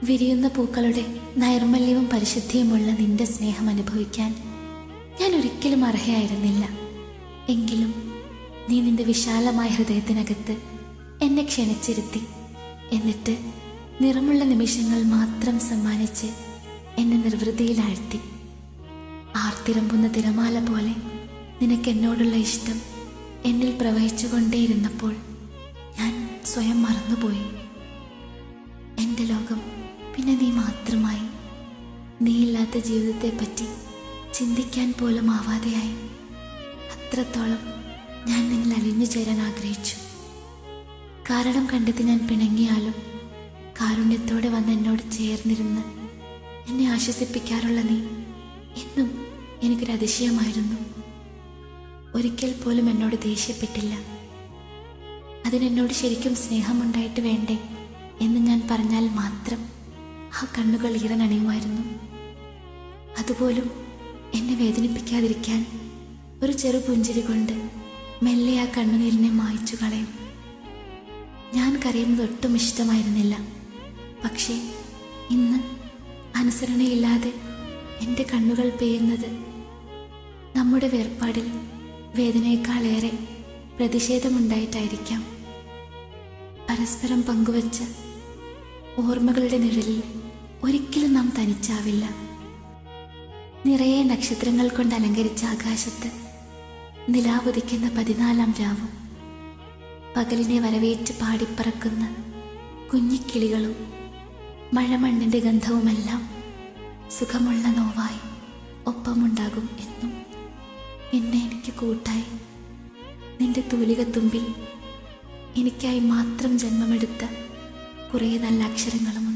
വിരിയുന്ന പൂക്കളുടെ നൈർമല്യവും പരിശുദ്ധിയുമുള്ള നിന്റെ സ്നേഹം അനുഭവിക്കാൻ ഞാൻ ഒരിക്കലും അർഹയായിരുന്നില്ല എങ്കിലും നീ നിന്റെ വിശാലമായ ഹൃദയത്തിനകത്ത് എന്നെ ക്ഷണിച്ചിരുത്തി എന്നിട്ട് നിറമുള്ള നിമിഷങ്ങൾ മാത്രം സമ്മാനിച്ച് എന്നെ നിർവൃതിയിലാഴ്ത്തി ആർത്തിരമ്പുന്ന തിരമാല പോലെ നിനക്ക് എന്നോടുള്ള ഇഷ്ടം എന്നിൽ പ്രവഹിച്ചുകൊണ്ടേയിരുന്നപ്പോൾ ഞാൻ സ്വയം മറന്നുപോയി എൻ്റെ ലോകം പിന്നെ നീ മാത്രമായി നീയില്ലാത്ത ജീവിതത്തെപ്പറ്റി ചിന്തിക്കാൻ പോലും ആവാതെയായി അത്രത്തോളം ഞാൻ നിന്നിൽ അലിഞ്ഞു ചേരാൻ ആഗ്രഹിച്ചു കാരണം കണ്ടെത്തി ഞാൻ പിണങ്ങിയാലും കാരുണ്യത്തോടെ വന്ന് എന്നോട് ചേർന്നിരുന്ന് എന്നെ ആശ്വസിപ്പിക്കാറുള്ള നീ എന്നും എനിക്കൊരു അതിശയമായിരുന്നു ഒരിക്കൽ പോലും എന്നോട് ദേഷ്യപ്പെട്ടില്ല അതിനെന്നോട് ശരിക്കും സ്നേഹമുണ്ടായിട്ട് വേണ്ടേ എന്ന് ഞാൻ പറഞ്ഞാൽ മാത്രം ആ കണ്ണുകൾ ഈറനണിയുമായിരുന്നു അതുപോലും എന്നെ വേദനിപ്പിക്കാതിരിക്കാൻ ഒരു ചെറു പുഞ്ചിരി കൊണ്ട് മെല്ലെ ആ കണ്ണുനീരിനെ മായ്ച്ചു കളയും ഞാൻ കരയുന്നത് ഒട്ടും ഇഷ്ടമായിരുന്നില്ല പക്ഷേ ഇന്ന് അനുസരണയില്ലാതെ എൻ്റെ കണ്ണുകൾ പെയ്യുന്നത് നമ്മുടെ വേർപാടിൽ വേദനയേക്കാളേറെ പ്രതിഷേധമുണ്ടായിട്ടായിരിക്കാം പരസ്പരം പങ്കുവച്ച ഓർമ്മകളുടെ നിഴലിൽ ഒരിക്കലും നാം തനിച്ചാവില്ല നിറയെ നക്ഷത്രങ്ങൾ കൊണ്ട് അലങ്കരിച്ച ആകാശത്ത് നിലാവുദിക്കുന്ന പതിനാലാം രാവും പകലിനെ വരവേറ്റ് പാടിപ്പറക്കുന്ന കുഞ്ഞിക്കിളികളും മഴമണ്ണിന്റെ ഗന്ധവുമെല്ലാം സുഖമുള്ള നോവായി ഒപ്പമുണ്ടാകും എന്നും പിന്നെ എനിക്ക് കൂട്ടായി നിന്റെ തൂലികത്തുമ്പിൽ എനിക്കായി മാത്രം ജന്മമെടുത്ത കുറേ നല്ല അക്ഷരങ്ങളുമുണ്ട്